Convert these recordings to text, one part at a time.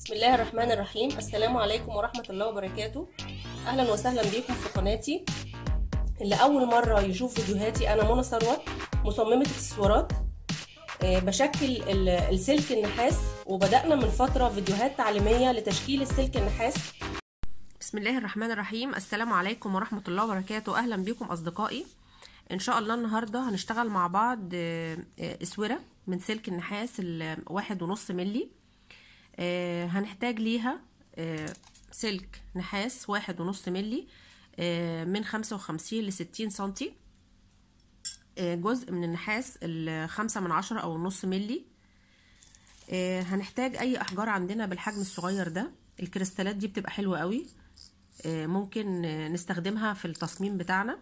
بسم الله الرحمن الرحيم السلام عليكم ورحمة الله وبركاته أهلا وسهلا بكم في قناتي اللي أول مرة يشوف فيديوهاتي أنا منى ثروت مصممة اكسسوارات آه، بشكل ال- السلك النحاس وبدأنا من فترة فيديوهات تعليمية لتشكيل السلك النحاس بسم الله الرحمن الرحيم السلام عليكم ورحمة الله وبركاته أهلا بكم أصدقائي إن شاء الله النهاردة هنشتغل مع بعض آه، آه، اسورة من سلك النحاس الواحد ونص ملي آه، هنحتاج ليها آه، سلك نحاس واحد ونص ملي آه، من خمسة وخمسين لستين سنتي آه، جزء من النحاس الخمسة من عشرة أو النص ملي آه، هنحتاج أي أحجار عندنا بالحجم الصغير ده الكريستالات دي بتبقى حلوة قوي آه، ممكن آه، نستخدمها في التصميم بتاعنا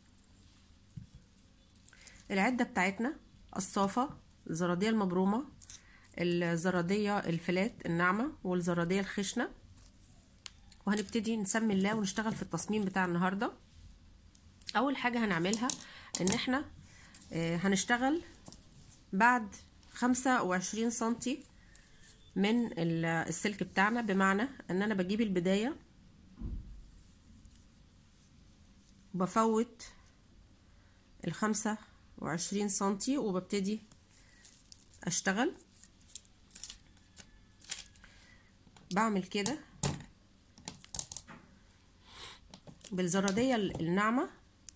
العدة بتاعتنا الصافة الزرادية المبرومة الزرادية الفلات الناعمة والزرادية الخشنة وهنبتدي نسمي الله ونشتغل في التصميم بتاع النهاردة أول حاجة هنعملها إن احنا آه، هنشتغل بعد خمسة وعشرين سنتي من السلك بتاعنا بمعنى ان انا بجيب البداية وبفوت الخمسة وعشرين سنتي وببتدي اشتغل بعمل كده بالزرادية الناعمة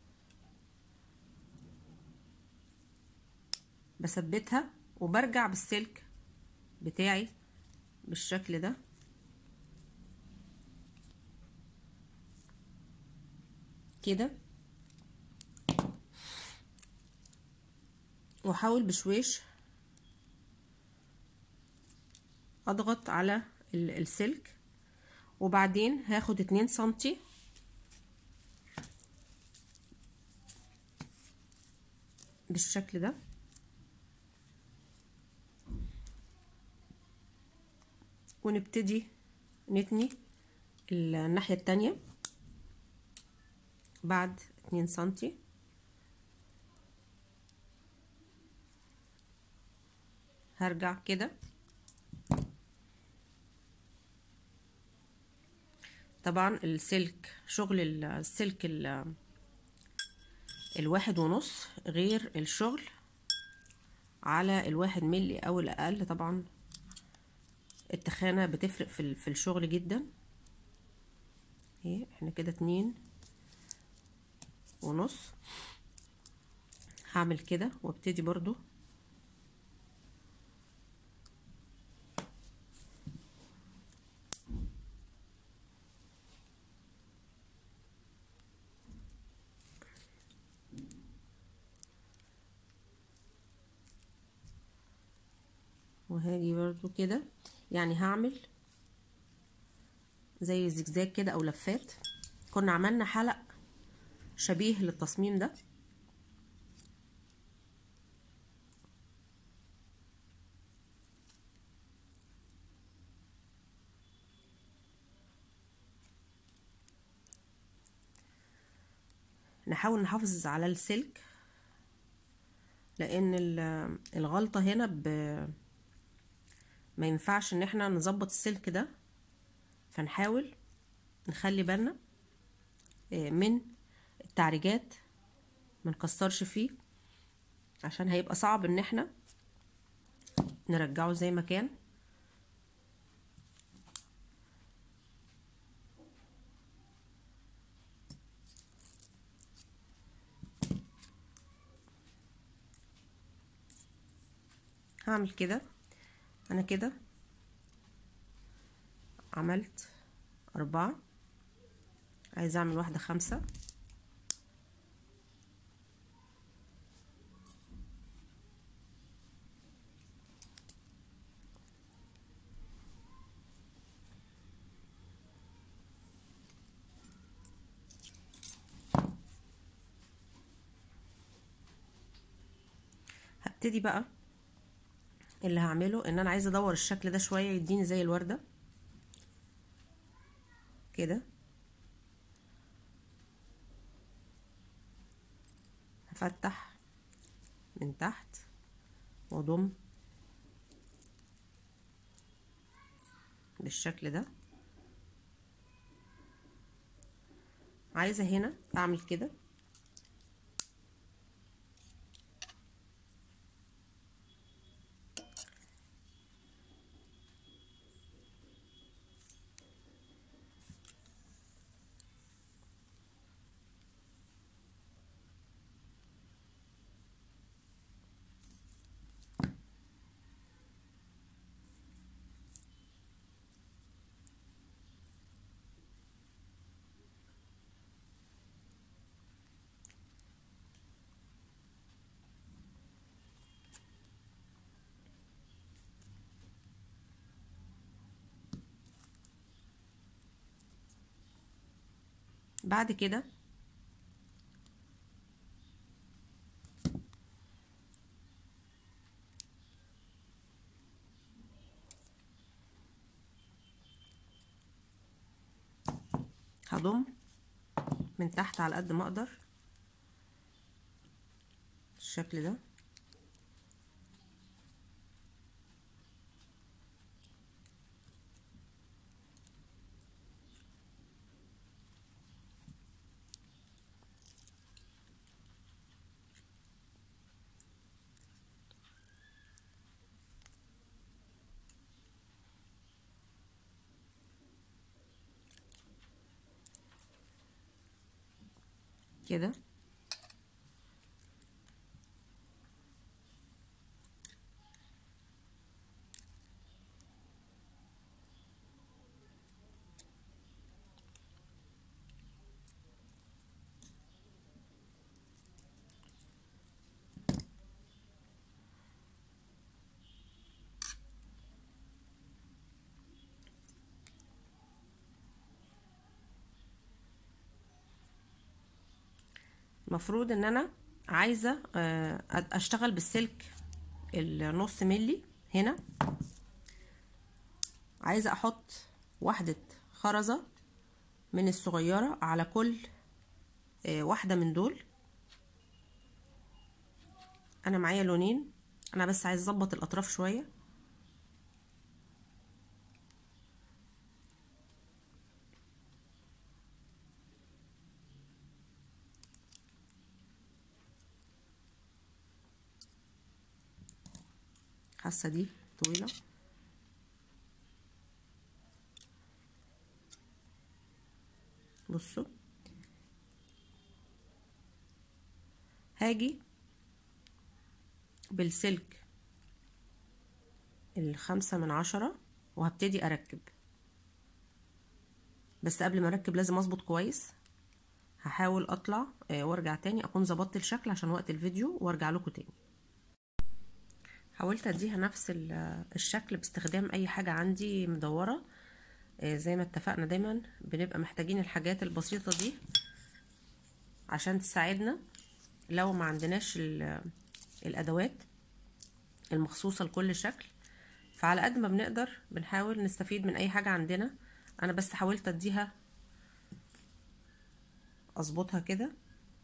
بثبتها وبرجع بالسلك بتاعي بالشكل ده كده واحاول بشويش اضغط على السلك وبعدين هاخد اتنين سنتي بالشكل ده ونبتدي نتني الناحية التانية بعد اتنين سنتي هرجع كده طبعا السلك شغل السلك الواحد ونص غير الشغل على الواحد ملي او الاقل طبعا التخانة بتفرق في في الشغل جدا اهي احنا كده اتنين ونص هعمل كده وابتدي برضو وهاجي برضو كده يعني هعمل زي زجزاج كده او لفات كنا عملنا حلق شبيه للتصميم ده نحاول نحافظ على السلك لان الغلطة هنا ب ما ينفعش ان احنا نظبط السلك ده فنحاول نخلي بالنا من التعريجات ما نكسرش فيه عشان هيبقى صعب ان احنا نرجعه زي ما كان هعمل كده انا كده عملت أربعة عايزة أعمل واحدة خمسة هبتدي بقى اللي هعمله ان انا عايزه ادور الشكل ده شويه يديني زي الورده كده هفتح من تحت واضم بالشكل ده عايزة هنا اعمل كده بعد كده هضم من تحت على قد ما اقدر الشكل ده كده المفروض ان انا عايزه اشتغل بالسلك النص ملي هنا عايزه احط واحده خرزه من الصغيره على كل واحده من دول انا معايا لونين انا بس عايز اظبط الاطراف شويه حاسه دي طويله بصوا هاجي بالسلك الخمسة من عشرة وهبتدي اركب بس قبل ما اركب لازم اظبط كويس هحاول اطلع وارجع تاني اكون ظبطت الشكل عشان وقت الفيديو وارجع لكم تاني حاولت اديها نفس الشكل باستخدام اي حاجة عندي مدورة زي ما اتفقنا دايما بنبقى محتاجين الحاجات البسيطة دي عشان تساعدنا لو ما عندناش الادوات المخصوصة لكل شكل فعلى قد ما بنقدر بنحاول نستفيد من اي حاجة عندنا انا بس حاولت اديها اظبطها كده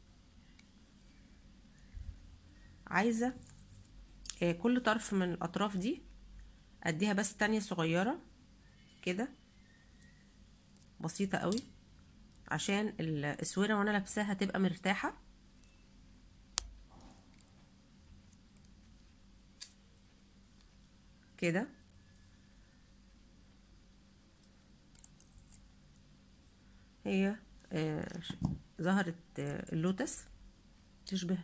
عايزة كل طرف من الاطراف دي اديها بس تانية صغيرة كده بسيطة قوي عشان الاسورة وانا لابساها تبقى مرتاحة كده هي آه ظهرت آه اللوتس تشبه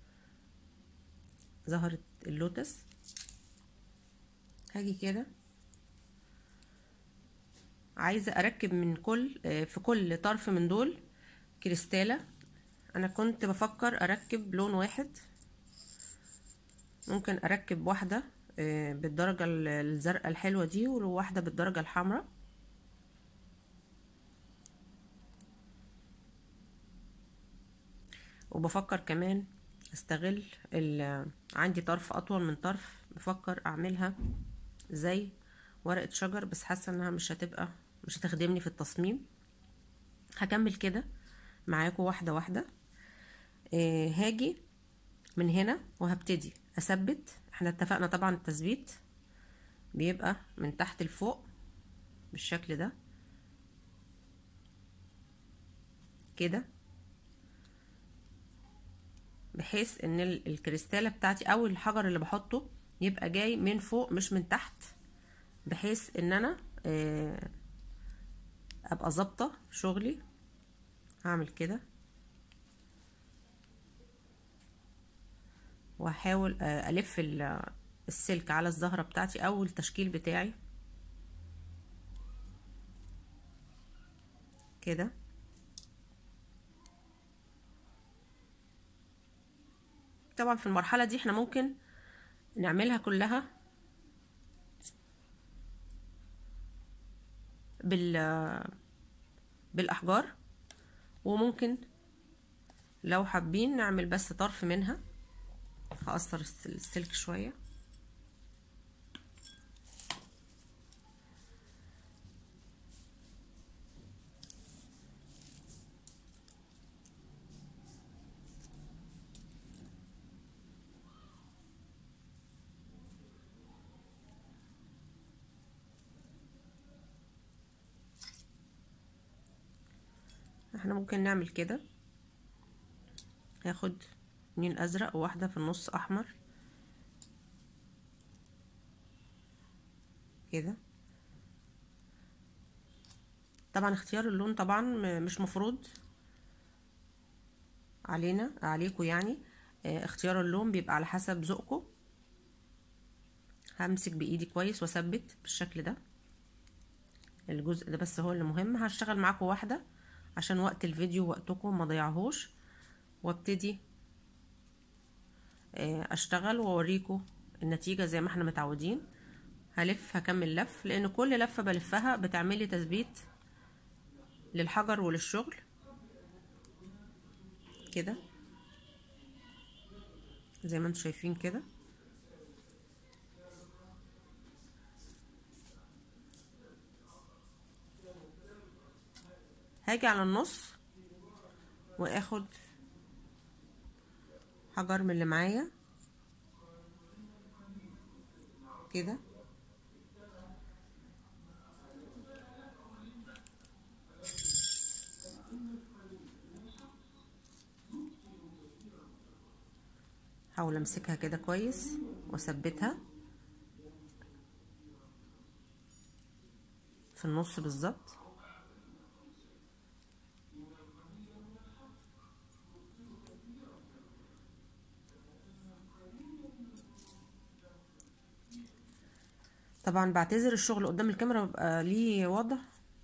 ظهرت اللوتس هاجي كده عايزة اركب من كل في كل طرف من دول كريستالة انا كنت بفكر اركب لون واحد ممكن اركب واحدة بالدرجة الزرقاء الحلوة دي وواحدة بالدرجة الحمراء وبفكر كمان استغل عندي طرف اطول من طرف بفكر اعملها زي ورقة شجر بس حاسة انها مش هتبقى مش هتخدمني في التصميم هكمل كده معاكم واحدة واحدة آه هاجي من هنا وهبتدي اثبت احنا اتفقنا طبعا التثبيت بيبقى من تحت لفوق بالشكل ده كده بحيث ان الكريستالة بتاعتي او الحجر اللي بحطه يبقى جاي من فوق مش من تحت بحيث ان انا ابقى ظابطة شغلي هعمل كده وهحاول الف السلك على الزهرة بتاعتي او التشكيل بتاعي كده طبعا في المرحلة دي احنا ممكن نعملها كلها بال بالاحجار وممكن لو حابين نعمل بس طرف منها هقصر السلك شويه احنا ممكن نعمل كده هاخد اتنين ازرق وواحدة في النص احمر كده طبعا اختيار اللون طبعا مش مفروض علينا عليكم يعني اختيار اللون بيبقى على حسب ذوقكم همسك بايدي كويس واثبت بالشكل ده الجزء ده بس هو اللي مهم هشتغل معاكم واحده عشان وقت الفيديو وقتكم ما ضيعهوش وابتدي اشتغل واوريكم النتيجة زي ما احنا متعودين هلف هكمل لف لان كل لفة بلفها بتعملي تثبيت للحجر وللشغل كده زي ما انتم شايفين كده هاجي على النص واخد حجر من اللي معايا كده حاول امسكها كده كويس واثبتها في النص بالظبط طبعا بعتذر الشغل قدام الكاميرا بيبقى ليه وضع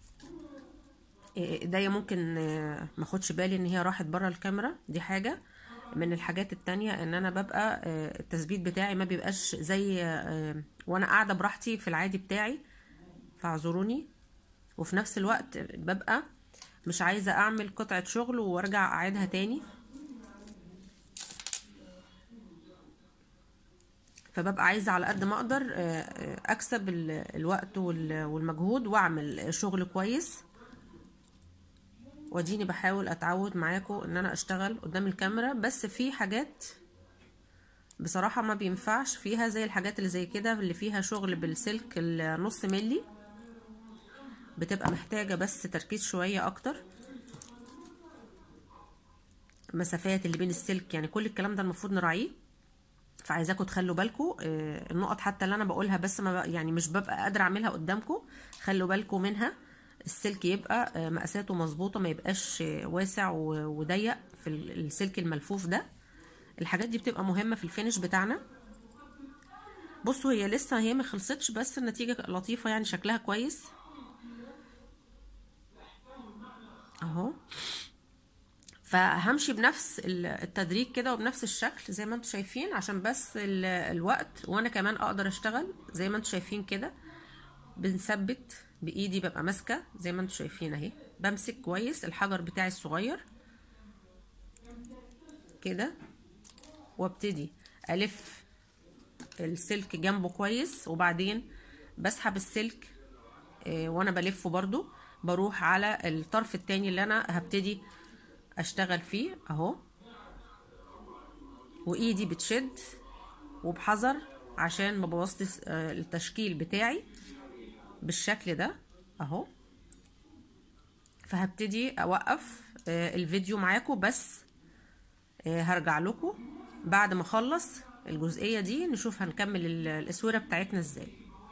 ايديا ممكن ماخدش بالي ان هي راحت بره الكاميرا دي حاجه من الحاجات التانية ان انا ببقى التثبيت بتاعي ما بيبقاش زي وانا قاعده براحتي في العادي بتاعي فاعذروني وفي نفس الوقت ببقى مش عايزه اعمل قطعه شغل وارجع اعيدها تاني فببقى عايزه على قد ما اقدر اكسب الوقت والمجهود واعمل شغل كويس واديني بحاول اتعود معاكم ان انا اشتغل قدام الكاميرا بس في حاجات بصراحة ما بينفعش فيها زي الحاجات اللي زي كده اللي فيها شغل بالسلك النص ملي بتبقى محتاجة بس تركيز شوية اكتر المسافات اللي بين السلك يعني كل الكلام ده المفروض نراعيه فعايزاكم تخلوا بالكم النقط حتى اللي انا بقولها بس ما يعني مش ببقى قادره اعملها قدامكم خلوا بالكم منها السلك يبقى مقاساته مظبوطه ما يبقاش واسع وضيق في السلك الملفوف ده الحاجات دي بتبقى مهمه في الفينش بتاعنا بصوا هي لسه هي ما خلصتش بس النتيجه لطيفه يعني شكلها كويس اهو فهمشي بنفس التدريج كده وبنفس الشكل زي ما انتم شايفين عشان بس الوقت وانا كمان اقدر اشتغل زي ما انتم شايفين كده بنثبت بايدي ببقى ماسكه زي ما انتم شايفين اهي بمسك كويس الحجر بتاعي الصغير كده وابتدي الف السلك جنبه كويس وبعدين بسحب السلك اه وانا بلفه برضو بروح على الطرف التاني اللي انا هبتدي اشتغل فيه اهو وايدي بتشد وبحذر عشان ما بوظتش التشكيل بتاعي بالشكل ده اهو فهبتدي اوقف آه الفيديو معاكم بس آه هرجع لكم بعد ما اخلص الجزئيه دي نشوف هنكمل الاسوره بتاعتنا ازاي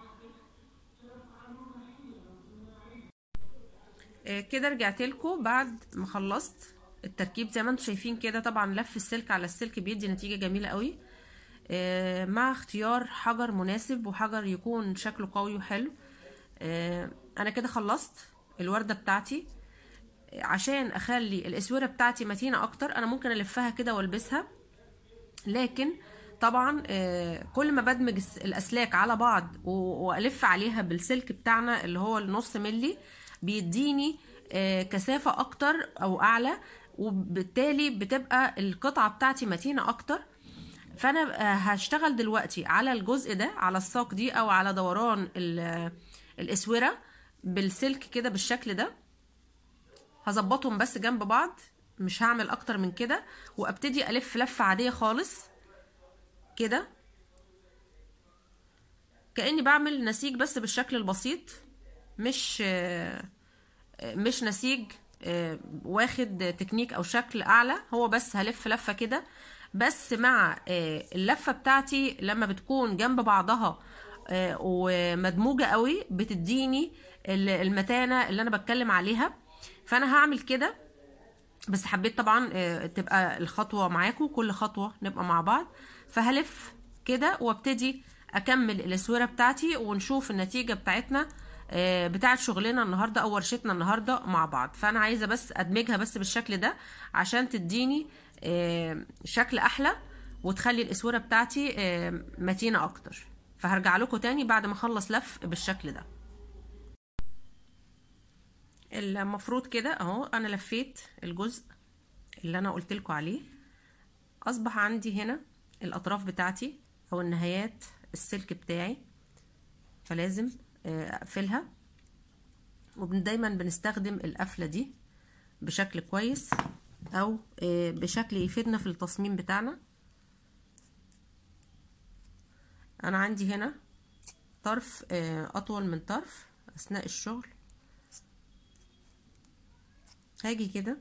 آه كده رجعت لكم بعد ما خلصت التركيب زي ما انتم شايفين كده طبعا لف السلك على السلك بيدي نتيجه جميله قوي آه مع اختيار حجر مناسب وحجر يكون شكله قوي وحلو آه انا كده خلصت الورده بتاعتي عشان اخلي الاسوره بتاعتي متينه اكتر انا ممكن الفها كده والبسها لكن طبعا كل ما بدمج الاسلاك على بعض والف عليها بالسلك بتاعنا اللي هو النص ملي بيديني كثافه اكتر او اعلى وبالتالي بتبقى القطعه بتاعتي متينه اكتر فانا هشتغل دلوقتي على الجزء ده على الساق دي او على دوران الاسوره بالسلك كده بالشكل ده هظبطهم بس جنب بعض مش هعمل اكتر من كده وابتدي الف لفه عاديه خالص كده كاني بعمل نسيج بس بالشكل البسيط مش مش نسيج واخد تكنيك او شكل اعلى هو بس هلف لفه كده بس مع اللفه بتاعتي لما بتكون جنب بعضها ومدموجه قوي بتديني المتانه اللي انا بتكلم عليها فانا هعمل كده بس حبيت طبعا تبقى الخطوه معاكم كل خطوه نبقى مع بعض فهلف كده وابتدي اكمل الاسوره بتاعتي ونشوف النتيجه بتاعتنا بتاعت شغلنا النهارده او ورشتنا النهارده مع بعض فانا عايزه بس ادمجها بس بالشكل ده عشان تديني شكل احلى وتخلي الاسوره بتاعتي متينه اكتر فهرجع لكم تاني بعد ما اخلص لف بالشكل ده المفروض كده اهو انا لفيت الجزء اللي انا قلت لكم عليه اصبح عندي هنا الاطراف بتاعتي او النهايات السلك بتاعي فلازم اقفلها ودايما بنستخدم القفله دي بشكل كويس او بشكل يفيدنا في التصميم بتاعنا انا عندي هنا طرف اطول من طرف اثناء الشغل هاجي كده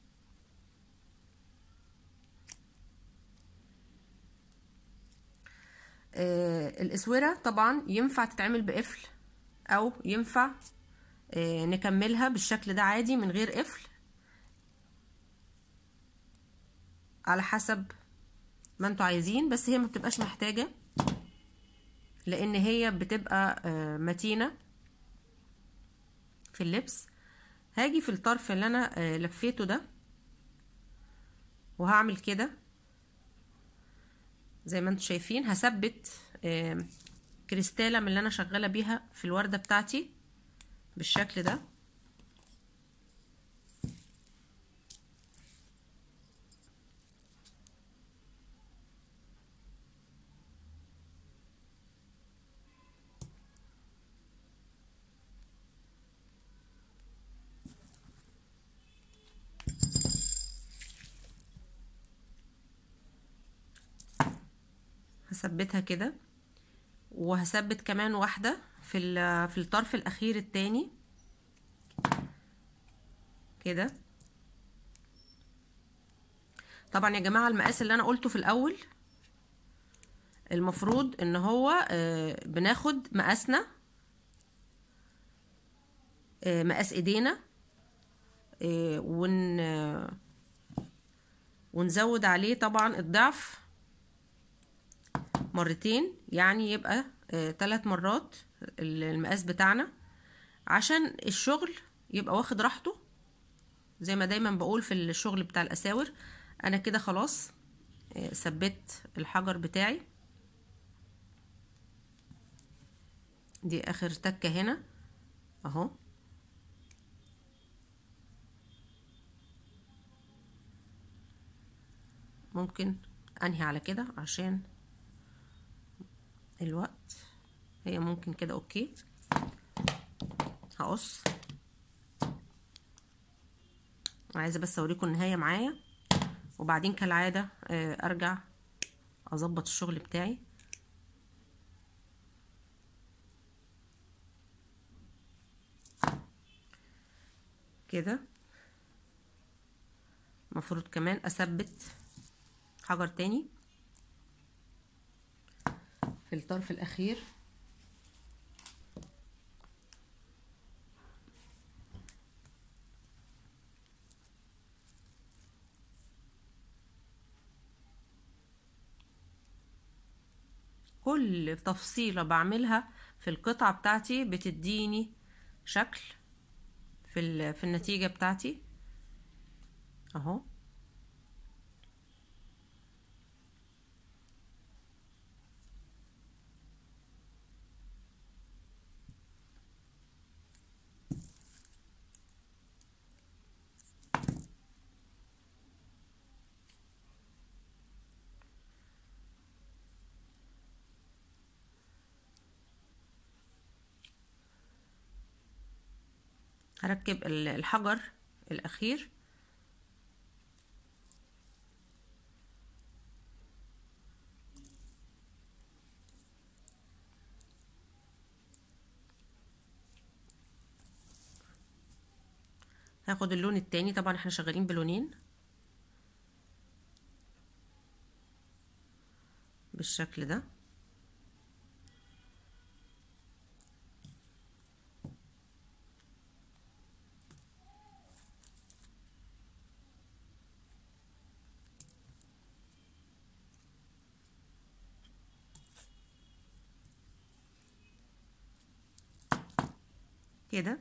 آه الاسوره طبعا ينفع تتعمل بقفل او ينفع آه نكملها بالشكل ده عادي من غير قفل على حسب ما انتوا عايزين بس هي ما بتبقاش محتاجه لان هي بتبقى آه متينه في اللبس هاجي في الطرف اللي انا لفيته ده وهعمل كده زي ما انتم شايفين هثبت كريستالة من اللي انا شغالة بيها في الوردة بتاعتي بالشكل ده هثبتها كده وهثبت كمان واحدة في في الطرف الاخير التاني كده طبعا يا جماعة المقاس اللي انا قلته في الاول المفروض ان هو بناخد مقاسنا مقاس ايدينا ون ونزود عليه طبعا الضعف مرتين يعني يبقى ثلاث مرات المقاس بتاعنا عشان الشغل يبقى واخد راحته زي ما دايما بقول في الشغل بتاع الاساور انا كده خلاص ثبت الحجر بتاعي دي اخر تكه هنا اهو ممكن انهي على كده عشان الوقت هي ممكن كده اوكي هقص عايزه بس اوريكم النهايه معايا وبعدين كالعاده ارجع اظبط الشغل بتاعي كده المفروض كمان اثبت حجر تاني في الطرف الاخير كل تفصيلة بعملها في القطعة بتاعتي بتديني شكل في, في النتيجة بتاعتي اهو هركب الحجر الاخير هاخد اللون التاني طبعا احنا شغالين بلونين بالشكل ده كده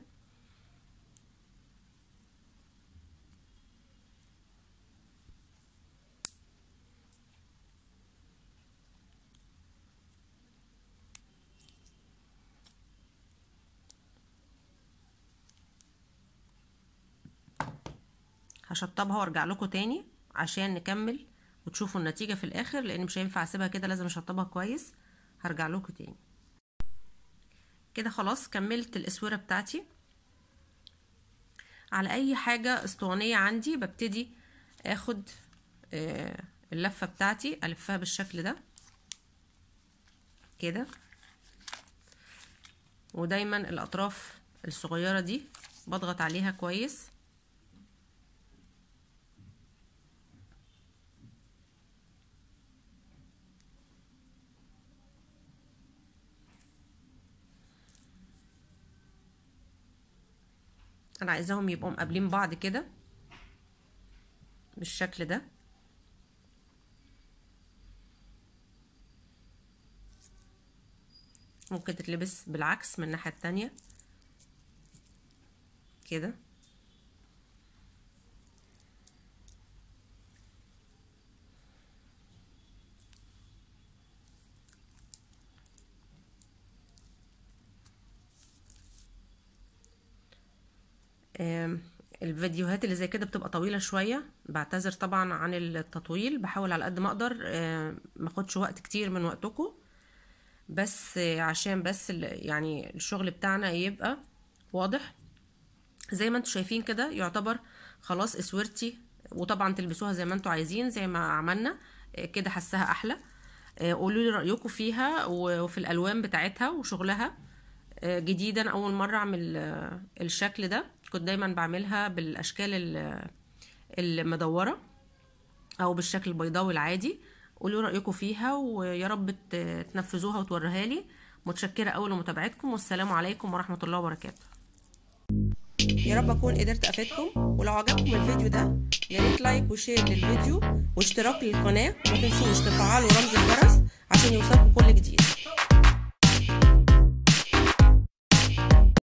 هشطبها وارجع لكم تاني عشان نكمل وتشوفوا النتيجة في الاخر لان مش هينفع اسيبها كده لازم اشطبها كويس هرجع لكم تاني كده خلاص كملت الاسوره بتاعتي على اي حاجه اسطوانيه عندي ببتدي اخد آه اللفه بتاعتي الفها بالشكل ده كده ودايما الاطراف الصغيره دي بضغط عليها كويس انا عايزاهم يبقوا مقابلين بعض كده بالشكل ده ممكن تتلبس بالعكس من الناحية التانية كده الفيديوهات اللي زي كده بتبقى طويله شويه بعتذر طبعا عن التطويل بحاول على قد ما اقدر ما اخدش وقت كتير من وقتكم بس عشان بس يعني الشغل بتاعنا يبقى واضح زي ما انتم شايفين كده يعتبر خلاص اسورتي وطبعا تلبسوها زي ما انتم عايزين زي ما عملنا كده حسها احلى قولوا لي رايكم فيها وفي الالوان بتاعتها وشغلها جديدا اول مره اعمل الشكل ده كنت دايما بعملها بالاشكال المدوره او بالشكل البيضاوي العادي قولوا رايكم فيها ويا رب تنفذوها وتوريها لي متشكره قوي لمتابعتكم والسلام عليكم ورحمه الله وبركاته يا رب اكون قدرت افيدكم ولو عجبكم الفيديو ده يا ريت لايك وشير للفيديو واشتراك للقناه وما تنسوش تفعلوا رمز الجرس عشان يوصلكم كل جديد